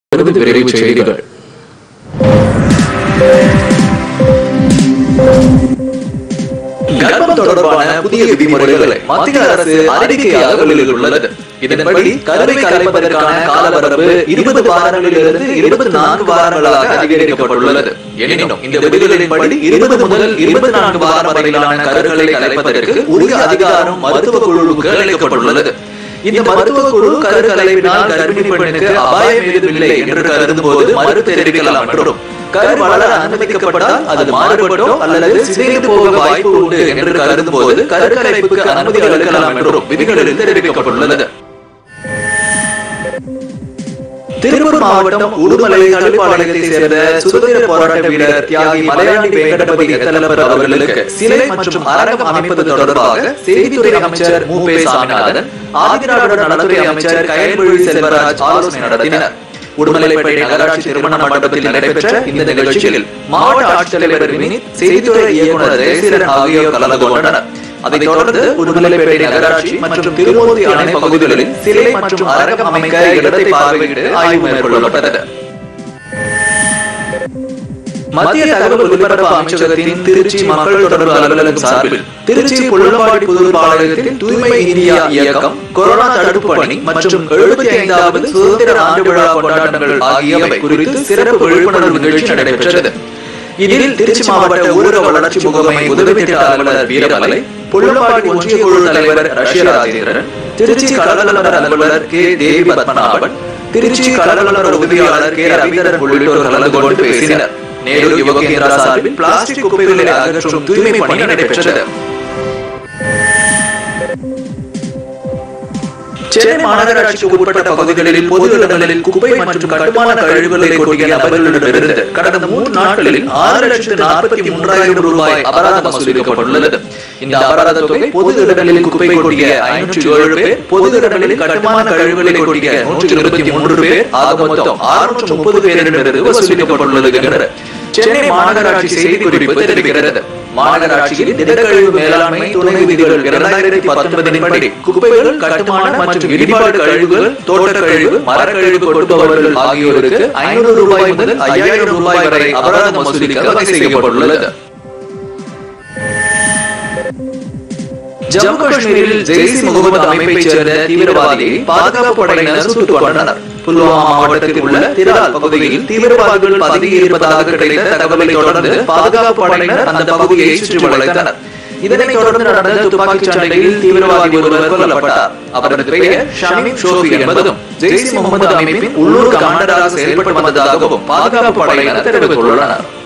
தொடர்ந்து விரைவு செய்திகள் கர்ப்பம் தொடர்பான புதிய விதிமுறைகளை மத்திய அரசு அறிவிக்கையாக வெளியிட்டுள்ளது இதன்படி கருவை கலைப்பதற்கான காலவரம்பு இருபது வாரங்களிலிருந்து இருபத்தி நான்கு வாரங்களாக அதிகரிக்கப்பட்டுள்ளது எனினும் இந்த விதிகளின்படி இருபது முதல் இருபத்தி நான்கு வாரம் வரையிலான கருக்களை கலைப்பதற்கு உரிய அதிகாரம் மருத்துவ குழுவுக்கு அளிக்கப்பட்டுள்ளது இந்த மருத்துவ குழு கரு கலைப்பினால் கர்ப்பிணி பெண்ணுக்கு அபாயம் ஏதுமில்லை என்று கருதும் போது மறு தெரிவிக்கலாம் என்றும் கரு வளர அனுமதிக்கப்பட்டால் அது மாறுபட்டோ அல்லது சிதைந்து போக வாய்ப்பு உண்டு என்று கருதும் போது கருக்கலைப்புக்கு அனுமதி அளிக்கலாம் என்றும் விதிகளில் தெரிவிக்கப்பட்டுள்ளது திருப்பூர் மாவட்டம் உடுமலை தடுப்பாளையத்தை சேர்ந்த சுதந்திர போராட்ட வீரர் தியாகி மலையாளி வெங்கடபதி எத்தலப்பர் அவர்களுக்கு சிலை மற்றும் அரங்கம் அமைப்பது தொடர்பாக செய்தித்துறை அமைச்சர் மு பே சாமிநாதன் ஆதிராவிட நலத்துறை அமைச்சர் கயல்மொழி செல்வராஜ் ஆலோசனை நடத்தினர் உடுமலைப்பேட்டை நகராட்சி திருமண மண்டபத்தில் நடைபெற்ற இந்த நிகழ்ச்சியில் மாவட்ட ஆட்சித்தலைவர் வினித் செய்தித்துறை இயக்குனர் ஜெயசீலன் ஆகியோர் கலந்து கொண்டனர் அதைத் தொடர்ந்து உடுமலைப்பேட்டை நகராட்சி மற்றும் திருமூர்த்தி அணை பகுதிகளில் சிலை மற்றும் அரங்கம் அமைக்க இடத்தை பார்வையிட்டு ஆய்வு மேற்கொள்ளப்பட்டது மத்திய தகவல் ஒலிபரப்பு அமைச்சகத்தின் திருச்சி மக்கள் தொடர்பு அலுவலகம் சார்பில் திருச்சி புள்ளம்பாடி புதுப்பாளையத்தில் தூய்மை இந்தியா இயக்கம் கொரோனா தடுப்பு பணி மற்றும் எழுபத்தி ஐந்தாவது சுதந்திர ஆண்டு விழா கொண்டாட்டங்கள் ஆகியவை குறித்து சிறப்பு விழிப்புணர்வு நிகழ்ச்சி நடைபெற்றது இதில் திருச்சி மாவட்ட ஊரக வளர்ச்சி முகமை உதவி திட்ட அலுவலர் வீரமலை புள்ளம்பாடி ஒன்றிய குழு தலைவர் ரஷ்ய ராஜேந்திரன் திருச்சி களவலர் அலுவலர் கே தேவி பத்மநாபன் திருச்சி களவலர் உதவியாளர் கே ரவீந்திரன் உள்ளிட்டோர் கலந்து கொண்டு பேசினர் நேரு யுவகேந்திரா சார்பில் பிளாஸ்டிக் குப்பைகளை அகற்றும் தூய்மை பணி நடைபெற்றது சென்னை மாநகராட்சிக்கு உட்பட்ட பகுதிகளில் பொது இடங்களில் குப்பை மற்றும் கட்டுமான கழிவுகளை கொட்டிய நபர்களிடமிருந்து கடந்த மூன்று நாட்களில் ஆறு லட்சத்து நாற்பத்தி மூன்றாயிரம் ரூபாய் அபராதம் வசூலிக்கப்பட்டுள்ளது இந்த அபராத தொகை பொது இடங்களில் குப்பை கொட்டிய ஐநூற்றி ஏழு பேர் பொது இடங்களில் கட்டுமான கழிவுகளை கொட்டிய நூற்றி இருபத்தி மூன்று பேர் ஆக மொத்தம் ஆறுநூற்று முப்பது பேரிடமிருந்து வசூலிக்கப்பட்டுள்ளது என்று சென்னை மாநகராட்சி செய்திக்குறிப்பு தெரிவிக்கிறது மாநகராட்சியில் திடக்கழிவு மேலாண்மை துணை விதிகள் இரண்டாயிரத்தி பத்தொன்பதின் படி குப்பைகள் கட்டுமான மற்றும் இடிபாடு கழிவுகள் தோட்ட கழிவு மரக்கழிவு கொடுப்பவர்கள் ஆகியோருக்கு ஐநூறு ரூபாய் முதல் ஐயாயிரம் ரூபாய் வரை அபராதம் வசூலிக்க வகை செய்யப்பட்டுள்ளது ஜம்மு காஷ்மீரில் ஜெய்சி முகமது அமைப்பைச் சேர்ந்த தீவிரவாதியை பாதுகாப்பு படையினர் சுட்டுக் கொண்டனர் புல்வாமா மாவட்டத்தில் உள்ள திரால் பகுதியில் தீவிரவாதிகள் பதுங்கியிருப்பதாக கிடைத்த தகவலை தொடர்ந்து பாதுகாப்பு படையினர் அந்த பகுதியை சுற்றி வளைத்தனர் இதனைத் தொடர்ந்து நடந்த துப்பாக்கிச் சண்டையில் தீவிரவாதி ஒருவர் கொல்லப்பட்டார் அவரது பெயர் ஷமீம் ஷோஃபி என்பதும் ஜெய்சி முகமது அமைப்பின் உள்ளூர் கமாண்டராக செயல்பட்டு வந்ததாகவும் பாதுகாப்பு படையினர் தெரிவித்துள்ளனர்